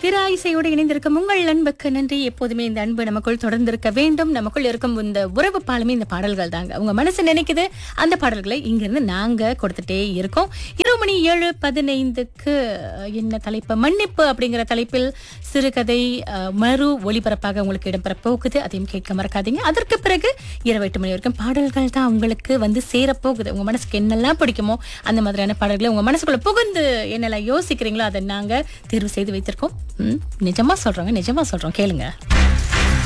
திரு இசையோடு இணைந்திருக்கும் உங்கள் அன்புக்கு நன்றி எப்போதுமே இந்த அன்பு நமக்குள் தொடர்ந்திருக்க வேண்டும் நமக்குள் இருக்கும் இந்த உறவு பாலமே இந்த பாடல்கள் தாங்க உங்க மனசு நினைக்குது அந்த பாடல்களை இங்கிருந்து நாங்க கொடுத்துட்டே இருக்கோம் இரு மணி ஏழு பதினைந்துக்கு அஹ், என்ன தலைப்பு மன்னிப்பு அப்படிங்கிற தலைப்பில் சிறுகதை அஹ், மறு ஒளிபரப்பாக உங்களுக்கு இடம்பெற போகுது அதையும் கேட்க மறக்காதீங்க அதற்கு பிறகு இரவு எட்டு மணி வரைக்கும் பாடல்கள் தான் உங்களுக்கு வந்து சேரப்போகுது உங்க மனசுக்கு என்னெல்லாம் பிடிக்குமோ அந்த மாதிரியான பாடல்களை உங்க மனசுக்குள்ள புகுந்து என்னெல்லாம் யோசிக்கிறீங்களோ அதை நாங்க தேர்வு செய்து வைத்திருக்கோம் ம், நிஜமா சொல்றோங்க நிஜமா சொல்றோம் கேளுங்க